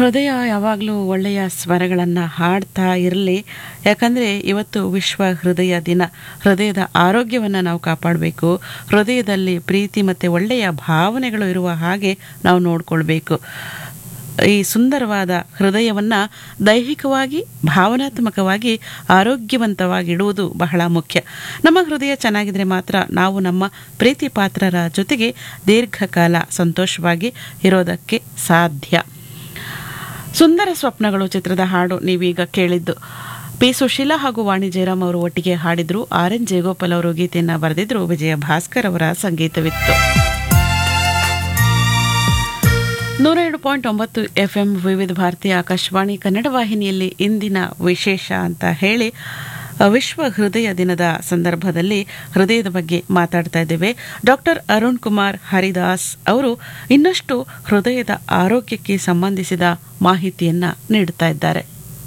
ಹೃದಯ ಯಾವಾಗಲೂ ಒಳ್ಳೆಯ ಸ್ವರಗಳನ್ನು ಹಾಡ್ತಾ ಇರಲಿ ಯಾಕಂದರೆ ಇವತ್ತು ವಿಶ್ವ ಹೃದಯ ದಿನ ಹೃದಯದ ಆರೋಗ್ಯವನ್ನು ನಾವು ಕಾಪಾಡಬೇಕು ಹೃದಯದಲ್ಲಿ ಪ್ರೀತಿ ಮತ್ತು ಒಳ್ಳೆಯ ಭಾವನೆಗಳು ಇರುವ ಹಾಗೆ ನಾವು ನೋಡಿಕೊಳ್ಬೇಕು ಈ ಸುಂದರವಾದ ಹೃದಯವನ್ನು ದೈಹಿಕವಾಗಿ ಭಾವನಾತ್ಮಕವಾಗಿ ಆರೋಗ್ಯವಂತವಾಗಿಡುವುದು ಬಹಳ ಮುಖ್ಯ ನಮ್ಮ ಹೃದಯ ಚೆನ್ನಾಗಿದ್ರೆ ಮಾತ್ರ ನಾವು ನಮ್ಮ ಪ್ರೀತಿ ಪಾತ್ರರ ಜೊತೆಗೆ ದೀರ್ಘಕಾಲ ಸಂತೋಷವಾಗಿ ಇರೋದಕ್ಕೆ ಸಾಧ್ಯ ಸುಂದರ ಸ್ವಪ್ನಗಳು ಚಿತ್ರದ ಹಾಡು ನೀವೀಗ ಕೇಳಿದ್ದು ಪಿ ಸುಶೀಲಾ ಹಾಗೂ ವಾಣಿ ಜಯರಾಮ್ ಅವರು ಒಟ್ಟಿಗೆ ಹಾಡಿದ್ರು ಆರ್ ಎನ್ ಜಯಗೋಪಾಲ್ ಅವರು ಗೀತೆಯನ್ನು ಬರೆದಿದ್ರು ವಿಜಯ ಭಾಸ್ಕರ್ ಅವರ ಸಂಗೀತವಿತ್ತು ನೂರ ಎರಡು ಪಾಯಿಂಟ್ ಒಂಬತ್ತು ಎಫ್ ಎಂ ವಿವಿಧ ಭಾರತಿ ಆಕಾಶವಾಣಿ ಕನ್ನಡ ವಾಹಿನಿಯಲ್ಲಿ ಇಂದಿನ ವಿಶೇಷ ಅಂತ ಹೇಳಿ ವಿಶ್ವ ಹೃದಯ ದಿನದ ಸಂದರ್ಭದಲ್ಲಿ ಹೃದಯದ ಬಗ್ಗೆ ಮಾತಾಡ್ತಾ ಇದ್ದೇವೆ ಡಾಕ್ಟರ್ ಅರುಣ್ ಕುಮಾರ್ ಹರಿದಾಸ್ ಅವರು ಇನ್ನಷ್ಟು ಹೃದಯದ ಆರೋಗ್ಯಕ್ಕೆ ಸಂಬಂಧಿಸಿದ ಮಾಹಿತಿಯನ್ನ ನೀಡುತ್ತಾ ಇದ್ದಾರೆ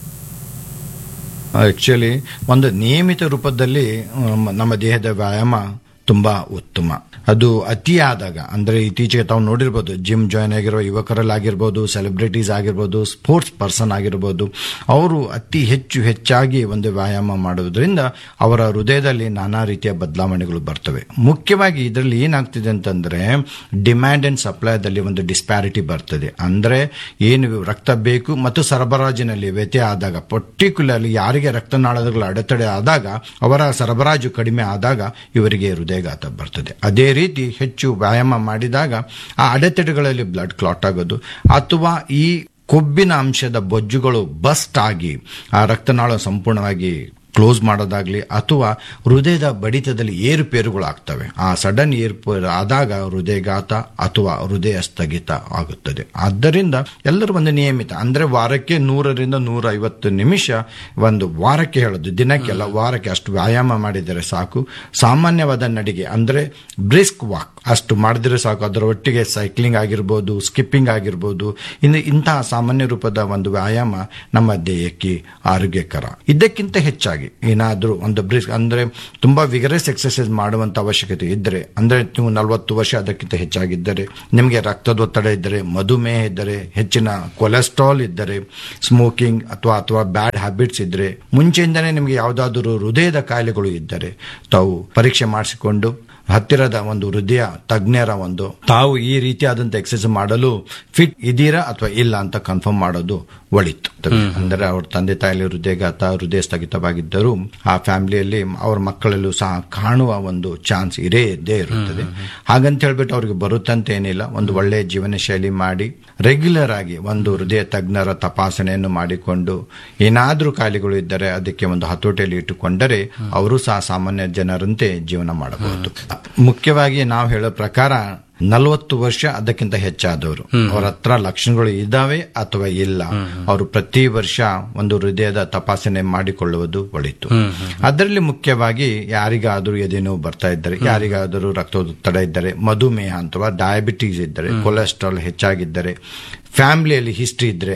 ಆಕ್ಚುಲಿ ಒಂದು ನಿಯಮಿತ ರೂಪದಲ್ಲಿ ಮ್, ನಮ್ಮ ದೇಹದ ವ್ಯಾಯಾಮ ತುಂಬಾ ಉತ್ತಮ ಅದು ಅತಿಯಾದಾಗ ಅಂದ್ರೆ ಇತ್ತೀಚೆಗೆ ತಾವು ನೋಡಿರ್ಬೋದು ಜಿಮ್ ಜಾಯ್ನ್ ಆಗಿರೋ ಯುವಕರಲ್ಲಾಗಿರ್ಬೋದು ಸೆಲೆಬ್ರಿಟೀಸ್ ಆಗಿರ್ಬೋದು ಸ್ಪೋರ್ಟ್ಸ್ ಪರ್ಸನ್ ಆಗಿರ್ಬೋದು ಅವರು ಅತಿ ಹೆಚ್ಚು ಹೆಚ್ಚಾಗಿ ಒಂದು ವ್ಯಾಯಾಮ ಮಾಡೋದ್ರಿಂದ ಅವರ ಹೃದಯದಲ್ಲಿ ನಾನಾ ರೀತಿಯ ಬದಲಾವಣೆಗಳು ಬರ್ತವೆ ಮುಖ್ಯವಾಗಿ ಇದರಲ್ಲಿ ಏನಾಗ್ತಿದೆ ಅಂತಂದ್ರೆ ಡಿಮ್ಯಾಂಡ್ ಅಂಡ್ ಸಪ್ಲೈದಲ್ಲಿ ಒಂದು ಡಿಸ್ಪ್ಯಾರಿಟಿ ಬರ್ತದೆ ಅಂದ್ರೆ ಏನು ರಕ್ತ ಬೇಕು ಮತ್ತು ಸರಬರಾಜಿನಲ್ಲಿ ವ್ಯತ್ಯಯ ಆದಾಗ ಪರ್ಟಿಕ್ಯುಲರ್ಲಿ ಯಾರಿಗೆ ರಕ್ತನಾಳಗಳ ಅಡೆತಡೆ ಆದಾಗ ಅವರ ಸರಬರಾಜು ಕಡಿಮೆ ಆದಾಗ ಇವರಿಗೆ ಹೃದಯಘಾತ ಬರ್ತದೆ ಅದೇ ರೀತಿ ಹೆಚ್ಚು ವ್ಯಾಯಾಮ ಮಾಡಿದಾಗ ಆ ಅಡೆತಡೆಗಳಲ್ಲಿ ಬ್ಲಡ್ ಕ್ಲಾಟ್ ಆಗೋದು ಅಥವಾ ಈ ಕೊಬ್ಬಿನ ಅಂಶದ ಬೊಜ್ಜುಗಳು ಬಸ್ಟ್ ಆಗಿ ಆ ರಕ್ತನಾಳ ಸಂಪೂರ್ಣವಾಗಿ ಕ್ಲೋಸ್ ಮಾಡೋದಾಗ್ಲಿ ಅಥವಾ ಹೃದಯದ ಬಡಿತದಲ್ಲಿ ಏರುಪೇರುಗಳು ಆಗ್ತವೆ ಆ ಸಡನ್ ಏರುಪೇರು ಆದಾಗ ಹೃದಯಘಾತ ಅಥವಾ ಹೃದಯ ಸ್ಥಗಿತ ಆಗುತ್ತದೆ ಆದ್ದರಿಂದ ಎಲ್ಲರೂ ಒಂದು ನಿಯಮಿತ ಅಂದ್ರೆ ವಾರಕ್ಕೆ ನೂರರಿಂದ ನೂರ ಐವತ್ತು ನಿಮಿಷ ಒಂದು ವಾರಕ್ಕೆ ಹೇಳೋದು ದಿನಕ್ಕೆಲ್ಲ ವಾರಕ್ಕೆ ಅಷ್ಟು ವ್ಯಾಯಾಮ ಮಾಡಿದರೆ ಸಾಕು ಸಾಮಾನ್ಯವಾದ ನಡಿಗೆ ಅಂದ್ರೆ ಬ್ರಿಸ್ಕ್ ವಾಕ್ ಅಷ್ಟು ಮಾಡಿದ್ರೆ ಸಾಕು ಅದರ ಒಟ್ಟಿಗೆ ಸೈಕ್ಲಿಂಗ್ ಆಗಿರ್ಬೋದು ಸ್ಕಿಪ್ಪಿಂಗ್ ಆಗಿರ್ಬೋದು ಇನ್ನು ಇಂತಹ ಸಾಮಾನ್ಯ ರೂಪದ ಒಂದು ವ್ಯಾಯಾಮ ನಮ್ಮ ದೇಹಕ್ಕೆ ಆರೋಗ್ಯಕರ ಇದಕ್ಕಿಂತ ಹೆಚ್ಚಾಗಿ ಏನಾದರೂ ಒಂದು ಬ್ರಿಸ್ಕ್ ಅಂದ್ರೆ ತುಂಬಾ ವಿಗರಸ್ ಎಕ್ಸರ್ಸೈಸ್ ಮಾಡುವಂತ ಅವಶ್ಯಕತೆ ಇದ್ದರೆ ಅಂದ್ರೆ ನೀವು ನಲವತ್ತು ವರ್ಷ ಅದಕ್ಕಿಂತ ಹೆಚ್ಚಾಗಿದ್ದರೆ ನಿಮಗೆ ರಕ್ತದೊತ್ತಡ ಇದ್ದರೆ ಮಧುಮೇಹ ಇದ್ದರೆ ಹೆಚ್ಚಿನ ಕೊಲೆಸ್ಟ್ರಾಲ್ ಇದ್ದರೆ ಸ್ಮೋಕಿಂಗ್ ಅಥವಾ ಅಥವಾ ಬ್ಯಾಡ್ ಹ್ಯಾಬಿಟ್ಸ್ ಇದ್ದರೆ ಮುಂಚೆಯಿಂದನೇ ನಿಮಗೆ ಯಾವುದಾದರೂ ಹೃದಯದ ಕಾಯಿಲೆಗಳು ಇದ್ದರೆ ತಾವು ಪರೀಕ್ಷೆ ಮಾಡಿಸಿಕೊಂಡು ಹತ್ತಿರದ ಒಂದು ಹೃದಯ ತಜ್ಞರ ಒಂದು ತಾವು ಈ ರೀತಿಯಾದಂತ ಎಕ್ಸರ್ಸೈಸ್ ಮಾಡಲು ಫಿಟ್ ಇದೀರಾ ಅಥವಾ ಇಲ್ಲ ಅಂತ ಕನ್ಫರ್ಮ್ ಮಾಡೋದು ಒಳಿತು ಅಂದರೆ ಅವ್ರ ತಂದೆ ತಾಯಿಲಿ ಹೃದಯಘಾತ ಹೃದಯ ಸ್ಥಗಿತವಾಗಿದ್ದರೂ ಆ ಫ್ಯಾಮಿಲಿಯಲ್ಲಿ ಅವ್ರ ಮಕ್ಕಳಲ್ಲೂ ಸಹ ಕಾಣುವ ಒಂದು ಚಾನ್ಸ್ ಇರೇ ಇದ್ದೇ ಇರುತ್ತದೆ ಹಾಗಂತ ಹೇಳ್ಬಿಟ್ಟು ಅವ್ರಿಗೆ ಬರುತ್ತಂತ ಏನಿಲ್ಲ ಒಂದು ಒಳ್ಳೆಯ ಜೀವನ ಶೈಲಿ ಮಾಡಿ ರೆಗ್ಯುಲರ್ ಆಗಿ ಒಂದು ಹೃದಯ ತಜ್ಞರ ತಪಾಸಣೆಯನ್ನು ಮಾಡಿಕೊಂಡು ಏನಾದರೂ ಕಾಯಿಲೆಗಳು ಇದ್ದರೆ ಅದಕ್ಕೆ ಒಂದು ಹತೋಟಿಯಲ್ಲಿ ಇಟ್ಟುಕೊಂಡರೆ ಅವರು ಸಹ ಸಾಮಾನ್ಯ ಜನರಂತೆ ಜೀವನ ಮಾಡಬಹುದು ಮುಖ್ಯವಾಗಿ ನಾವು ಹೇಳೋ ಪ್ರಕಾರ ನಲವತ್ತು ವರ್ಷ ಅದಕ್ಕಿಂತ ಹೆಚ್ಚಾದವರು ಅವರ ಹತ್ರ ಲಕ್ಷಣಗಳು ಇದ್ದಾವೆ ಅಥವಾ ಇಲ್ಲ ಅವರು ಪ್ರತಿ ವರ್ಷ ಒಂದು ಹೃದಯದ ತಪಾಸಣೆ ಮಾಡಿಕೊಳ್ಳುವುದು ಒಳಿತು ಅದರಲ್ಲಿ ಮುಖ್ಯವಾಗಿ ಯಾರಿಗಾದರೂ ಎದೆನೋವು ಬರ್ತಾ ಇದ್ದರೆ ಯಾರಿಗಾದರೂ ರಕ್ತದೊತ್ತಡ ಇದ್ದರೆ ಮಧುಮೇಹ ಅಥವಾ ಡಯಾಬಿಟೀಸ್ ಇದ್ದರೆ ಕೊಲೆಸ್ಟ್ರಾಲ್ ಹೆಚ್ಚಾಗಿದ್ದರೆ ಫ್ಯಾಮಿಲಿಯಲ್ಲಿ ಹಿಸ್ಟ್ರಿ ಇದ್ರೆ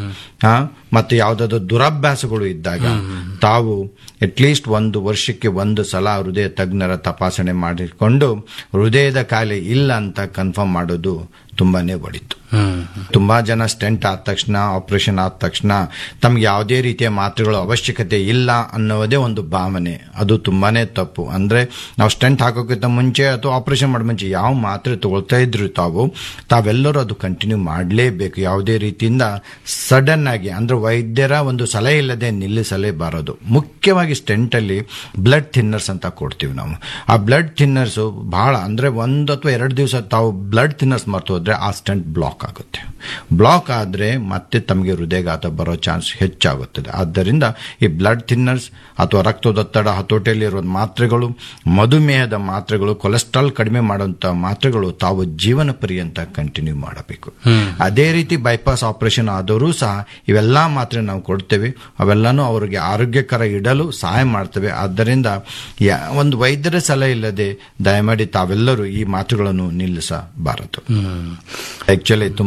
ಆ, ಮತ್ತೆ ಯಾವುದಾದ್ರು ದುರಭ್ಯಾಸಗಳು ಇದ್ದಾಗ ತಾವು ಅಟ್ಲೀಸ್ಟ್ ಒಂದು ವರ್ಷಕ್ಕೆ ಒಂದು ಸಲ ಹೃದಯ ತಜ್ಞರ ತಪಾಸಣೆ ಮಾಡಿಕೊಂಡು ಹೃದಯದ ಕಾಯಿಲೆ ಇಲ್ಲ ಅಂತ ಕನ್ಫರ್ಮ್ ಮಾಡೋದು ತುಂಬಾನೇ ಒಳಿತು ತುಂಬಾ ಜನ ಸ್ಟೆಂಟ್ ಆದ ತಕ್ಷಣ ಆಪರೇಷನ್ ಆದ ತಕ್ಷಣ ತಮ್ಗೆ ಯಾವುದೇ ರೀತಿಯ ಮಾತ್ರೆಗಳ ಅವಶ್ಯಕತೆ ಇಲ್ಲ ಅನ್ನೋದೇ ಒಂದು ಭಾವನೆ ಅದು ತುಂಬಾನೇ ತಪ್ಪು ಅಂದ್ರೆ ನಾವು ಸ್ಟೆಂಟ್ ಹಾಕೋಕ್ಕಿಂತ ಮುಂಚೆ ಅಥವಾ ಆಪರೇಷನ್ ಮಾಡೋ ಮುಂಚೆ ಯಾವ ಮಾತ್ರೆ ತಗೊಳ್ತಾ ಇದ್ರು ತಾವು ತಾವೆಲ್ಲರೂ ಅದು ಕಂಟಿನ್ಯೂ ಮಾಡಲೇಬೇಕು ಯಾವುದೇ ರೀತಿಯಿಂದ ಸಡನ್ ಆಗಿ ಅಂದ್ರೆ ವೈದ್ಯರ ಒಂದು ಸಲಹೆ ಇಲ್ಲದೆ ನಿಲ್ಲಿಸಲೇಬಾರದು ಮುಖ್ಯವಾಗಿ ಸ್ಟೆಂಟ್ ಅಲ್ಲಿ ಬ್ಲಡ್ ಥಿನ್ನರ್ಸ್ ಅಂತ ಕೊಡ್ತೀವಿ ನಾವು ಆ ಬ್ಲಡ್ ಥಿನ್ನರ್ಸ್ ಬಹಳ ಅಂದ್ರೆ ಒಂದು ಅಥವಾ ಎರಡು ದಿವಸ ತಾವು ಬ್ಲಡ್ ಥಿನ್ನರ್ಸ್ ಮರ್ತು ಹೋದ್ರೆ ಆ ಸ್ಟೆಂಟ್ ಬ್ಲಾಕ್ ಆಗುತ್ತೆ ಬ್ಲಾಕ್ ಆದ್ರೆ ಮತ್ತೆ ತಮಗೆ ಹೃದಯಘಾತ ಬರೋ ಚಾನ್ಸ್ ಹೆಚ್ಚಾಗುತ್ತದೆ ಆದ್ದರಿಂದ ಈ ಬ್ಲಡ್ ಥಿನ್ನರ್ಸ್ ಅಥವಾ ರಕ್ತದೊತ್ತಡ ಹತೋಟಿಯಲ್ಲಿರುವ ಮಾತ್ರೆಗಳು ಮಧುಮೇಹದ ಮಾತ್ರೆಗಳು ಕೊಲೆಸ್ಟ್ರಾಲ್ ಕಡಿಮೆ ಮಾಡುವಂತ ಮಾತ್ರೆಗಳು ತಾವು ಜೀವನ ಪರ್ಯಂತ ಕಂಟಿನ್ಯೂ ಮಾಡಬೇಕು ಅದೇ ರೀತಿ ಬೈಪಾಸ್ ಆಪರೇಷನ್ ಆದವರು ಸಹ ಇವೆಲ್ಲಾ ಮಾತ್ರೆ ನಾವು ಕೊಡ್ತೇವೆ ಅವೆಲ್ಲಾನು ಅವರಿಗೆ ಆರೋಗ್ಯಕರ ಇಡಲು ಸಹಾಯ ಮಾಡ್ತವೆ ಆದ್ದರಿಂದ ಯಾ- ಒಂದು ವೈದ್ಯರ ಸಲಹೆ ಇಲ್ಲದೆ ದಯಮಾಡಿ ತಾವೆಲ್ಲರೂ ಈ ಮಾತುಗಳನ್ನು ನಿಲ್ಲಿಸಬಾರದು ಆಕ್ಚುಲಿ ತುಂಬಾ ಜನ ಹೃದಯ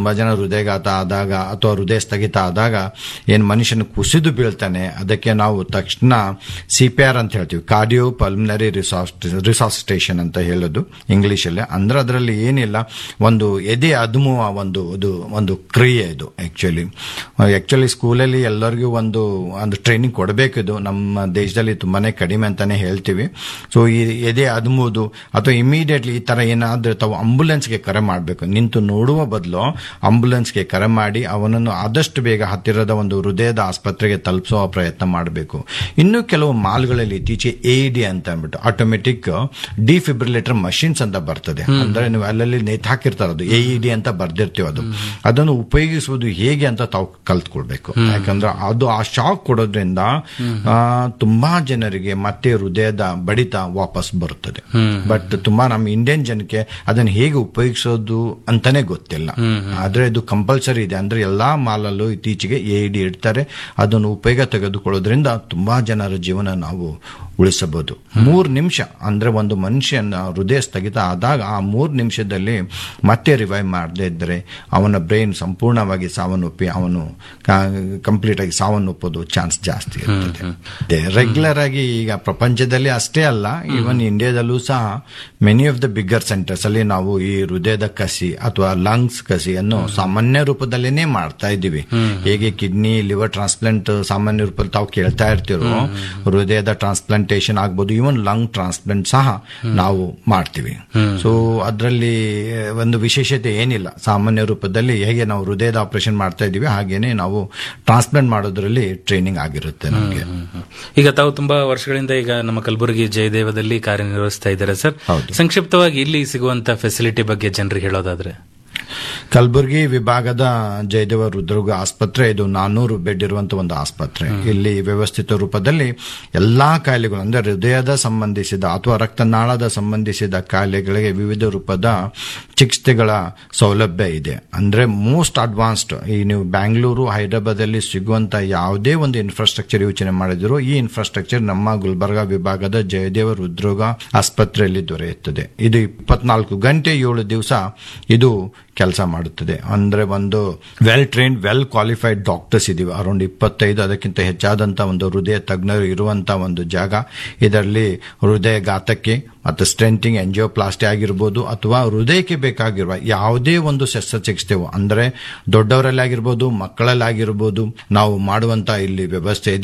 ಹೃದಯಘಾತ ಆದಾಗ ಅಥವಾ ಹೃದಯ ಸ್ಥಗಿತ ಆದಾಗ ಏನು ಮನುಷ್ಯನ ಕುಸಿದು ಬೀಳ್ತಾನೆ ಅದಕ್ಕೆ ನಾವು ತಕ್ಷಣ ಸಿ ಪಿ ಆರ್ ಅಂತ ಹೇಳ್ತೀವಿ ಕಾರ್ಡಿಯೋ ಪಲ್ಮಿನರಿ ರಿಸಾಸಿಟೇಷನ್ ಅಂತ ಹೇಳೋದು ಇಂಗ್ಲಿಷಲ್ಲಿ ಅಂದ್ರೆ ಅದರಲ್ಲಿ ಏನಿಲ್ಲ ಒಂದು ಎದೆ ಅದುಮುವ ಒಂದು ಇದು ಒಂದು ಕ್ರಿಯೆ ಇದು ಆಕ್ಚುಲಿ ಆಕ್ಚುಲಿ ಸ್ಕೂಲಲ್ಲಿ ಎಲ್ಲರಿಗೂ ಒಂದು ಒಂದು ಟ್ರೈನಿಂಗ್ ಕೊಡಬೇಕಿದು ನಮ್ಮ ದೇಶದಲ್ಲಿ ತುಂಬಾನೇ ಕಡಿಮೆ ಅಂತಾನೆ ಹೇಳ್ತೀವಿ ಸೊ ಈ ಎದೆ ಅದುಮುವುದು ಅಥವಾ ಇಮಿಡಿಯೇಟ್ಲಿ ಈ ತರ ಏನಾದ್ರೆ ತಾವು ಆಂಬುಲೆನ್ಸ್ಗೆ ಕರೆ ಮಾಡಬೇಕು ನಿಂತು ನೋಡುವ ಬದಲು ಆಂಬುಲೆನ್ಸ್ಗೆ ಕರೆ ಮಾಡಿ ಅವನನ್ನು ಆದಷ್ಟು ಬೇಗ ಹತ್ತಿರದ ಒಂದು ಹೃದಯದ ಆಸ್ಪತ್ರೆಗೆ ತಲುಪಿಸುವ ಪ್ರಯತ್ನ ಮಾಡಬೇಕು ಇನ್ನು ಕೆಲವು ಮಾಲ್ಗಳಲ್ಲಿ ಇತ್ತೀಚೆಗೆ ಎ ಡಿ ಅಂತ ಅಂದ್ಬಿಟ್ಟು ಆಟೋಮೆಟಿಕ್ ಡಿಫಿಬ್ರಿಲೇಟರ್ ಮಷಿನ್ಸ್ ಅಂತ ಬರ್ತದೆ ಅಂದ್ರೆ ನೀವು ಅಲ್ಲಲ್ಲಿ ನೇತು ಹಾಕಿರ್ತಾರೆ ಅದು ಎ ಡಿ ಅಂತ ಬರ್ದಿರ್ತೀವಿ ಅದು ಅದನ್ನು ಉಪಯೋಗಿಸುವುದು ಹೇಗೆ ಅಂತ ತಾವು ಕಲ್ತ್ಕೊಳ್ಬೇಕು ಯಾಕಂದ್ರೆ ಅದು ಆ ಶಾಕ್ ಕೊಡೋದ್ರಿಂದ ಆ, ತುಂಬಾ ಜನರಿಗೆ ಮತ್ತೆ ಹೃದಯದ ಬಡಿತ ವಾಪಸ್ ಬರುತ್ತದೆ ಬಟ್ ತುಂಬಾ ನಮ್ಮ ಇಂಡಿಯನ್ ಜನಕ್ಕೆ ಅದನ್ನು ಹೇಗೆ ಉಪಯೋಗಿಸೋದು ಅಂತಾನೆ ಗೊತ್ತಿಲ್ಲ ಆದ್ರೆ ಇದು ಕಂಪಲ್ಸರಿ ಇದೆ ಅಂದ್ರೆ ಎಲ್ಲಾ ಮಾಲಲ್ಲೂ ಇತ್ತೀಚೆಗೆ ಎ ಡಿ ಇಡ್ತಾರೆ ಅದನ್ನು ಉಪಯೋಗ ತೆಗೆದುಕೊಳ್ಳೋದ್ರಿಂದ ತುಂಬಾ ಜನರ ಜೀವನ ನಾವು ಉಳಿಸಬಹುದು ಮೂರು ನಿಮಿಷ ಅಂದ್ರೆ ಒಂದು ಮನುಷ್ಯನ ಹೃದಯ ಸ್ಥಗಿತ ಆದಾಗ ಆ ಮೂರು ನಿಮಿಷದಲ್ಲಿ ಮತ್ತೆ ರಿವೈವ್ ಮಾಡದೇ ಇದ್ದರೆ ಅವನ ಬ್ರೈನ್ ಸಂಪೂರ್ಣವಾಗಿ ಸಾವನ್ನಪ್ಪಿ ಅವನು ಕಂಪ್ಲೀಟ್ ಆಗಿ ಸಾವನ್ನಪ್ಪೋದು ಚಾನ್ಸ್ ಜಾಸ್ತಿ ಇರ್ತದೆ ರೆಗ್ಯುಲರ್ ಆಗಿ ಈಗ ಪ್ರಪಂಚದಲ್ಲಿ ಅಷ್ಟೇ ಅಲ್ಲ ಈವನ್ ಇಂಡಿಯಾದಲ್ಲೂ ಸಹ many of the bigger centres ಅಲ್ಲಿ ನಾವು ಈ ಹೃದಯದ ಕಸಿ ಅಥವಾ ಲಂಗ್ಸ್ ಕಸಿಯನ್ನು ಸಾಮಾನ್ಯ ರೂಪದಲ್ಲೇನೆ ಮಾಡ್ತಾ ಇದ್ದೀವಿ ಹೇಗೆ ಕಿಡ್ನಿ ಲಿವರ್ ಟ್ರಾನ್ಸ್ಪ್ಲಾಂಟ್ ಸಾಮಾನ್ಯ ರೂಪದಲ್ಲಿ ತಾವು ಕೇಳ್ತಾ ಇರ್ತಿರೋ ಹೃದಯದ ಟ್ರಾನ್ಸ್ಪ್ಲಾಂಟೇಶನ್ ಆಗ್ಬೋದು ಇವನ್ ಲಂಗ್ ಟ್ರಾನ್ಸ್ಪ್ಲಾಂಟ್ ಸಹ ನಾವು ಮಾಡ್ತೀವಿ ಸೊ ಅದರಲ್ಲಿ ಒಂದು ವಿಶೇಷತೆ ಏನಿಲ್ಲ ಸಾಮಾನ್ಯ ರೂಪದಲ್ಲಿ ಹೇಗೆ ನಾವು ಹೃದಯದ ಆಪರೇಷನ್ ಮಾಡ್ತಾ ಇದೀವಿ ಹಾಗೇನೆ ನಾವು ಟ್ರಾನ್ಸ್ಪ್ಲಾಂಟ್ ಮಾಡೋದ್ರಲ್ಲಿ ಟ್ರೈನಿಂಗ್ ಆಗಿರುತ್ತೆ ನಮಗೆ ಈಗ ತಾವು ತುಂಬಾ ವರ್ಷಗಳಿಂದ ಈಗ ನಮ್ಮ ಕಲಬುರಗಿ ಜಯದೇವದಲ್ಲಿ ಕಾರ್ಯನಿರ್ವಹಿಸ್ತಾ ಇದ್ದಾರೆ ಸರ್ ಹೌದು. ಸಂಕ್ಷಿಪ್ತವಾಗಿ ಇಲ್ಲಿ ಸಿಗುವಂತ ಫೆಸಿಲಿಟಿ ಬಗ್ಗೆ ಜನರಿಗೆ ಹೇಳೋದಾದ್ರೆ ಕಲಬುರಗಿ ವಿಭಾಗದ ಜಯದೇವ ಹೃದ್ರೋಗ ಆಸ್ಪತ್ರೆ ಇದು ನಾನೂರು ಬೆಡ್ ಇರುವಂತಹ ಒಂದು ಆಸ್ಪತ್ರೆ ಇಲ್ಲಿ ವ್ಯವಸ್ಥಿತ ರೂಪದಲ್ಲಿ ಎಲ್ಲಾ ಕಾಯಿಲೆಗಳು ಅಂದ್ರೆ ಹೃದಯದ ಸಂಬಂಧಿಸಿದ ಅಥವಾ ರಕ್ತನಾಳದ ಸಂಬಂಧಿಸಿದ ಕಾಯಿಲೆಗಳಿಗೆ ವಿವಿಧ ರೂಪದ ಚಿಕಿತ್ಸೆಗಳ ಸೌಲಭ್ಯ ಇದೆ ಅಂದ್ರೆ ಮೋಸ್ಟ್ ಅಡ್ವಾನ್ಸ್ಡ್ ಈ ನೀವು ಬ್ಯಾಂಗ್ಳೂರು ಹೈದರಾಬಾದ್ ಅಲ್ಲಿ ಸಿಗುವಂತ ಯಾವುದೇ ಒಂದು ಇನ್ಫ್ರಾಸ್ಟ್ರಕ್ಚರ್ ಯೋಚನೆ ಮಾಡಿದ್ರು ಈ ಇನ್ಫ್ರಾಸ್ಟ್ರಕ್ಚರ್ ನಮ್ಮ ಗುಲ್ಬರ್ಗಾ ವಿಭಾಗದ ಜಯದೇವ ಹೃದ್ರೋಗ ಆಸ್ಪತ್ರೆಯಲ್ಲಿ ದೊರೆಯುತ್ತದೆ ಇದು ಇಪ್ಪತ್ನಾಲ್ಕು ಗಂಟೆ ಏಳು ದಿವಸ ಇದು ಕೆಲಸ ಮಾಡುತ್ತದೆ ಅಂದ್ರೆ ಒಂದು well trained well qualified doctors ಇದೀವಿ ಅರೌಂಡ್ ಇಪ್ಪತ್ತೈದು ಅದಕ್ಕಿಂತ ಹೆಚ್ಚಾದಂತ ಒಂದು ಹೃದಯ ತಜ್ಞರು ಇರುವಂತ ಒಂದು ಜಾಗ ಇದರಲ್ಲಿ ಹೃದಯ ಘಾತಕ್ಕೆ ಮತ್ತು ಸ್ಟ್ರೆಂಟಿಂಗ್ ಎಂಜಿಯೋಪ್ಲಾಸ್ಟಿ ಆಗಿರ್ಬೋದು ಅಥವಾ ಹೃದಯಕ್ಕೆ ಬೇಕಾಗಿರುವ ಯಾವುದೇ ಒಂದು ಶಸ್ತ್ರಚಿಕಿತ್ಸೆವು ಅಂದ್ರೆ ದೊಡ್ಡವರಲ್ಲಿ ಆಗಿರ್ಬೋದು ಮಕ್ಕಳಲ್ಲಿ ಆಗಿರ್ಬೋದು ನಾವು ಮಾಡುವಂತ ಇಲ್ಲಿ ವ್ಯವಸ್ಥೆ ಇದೆ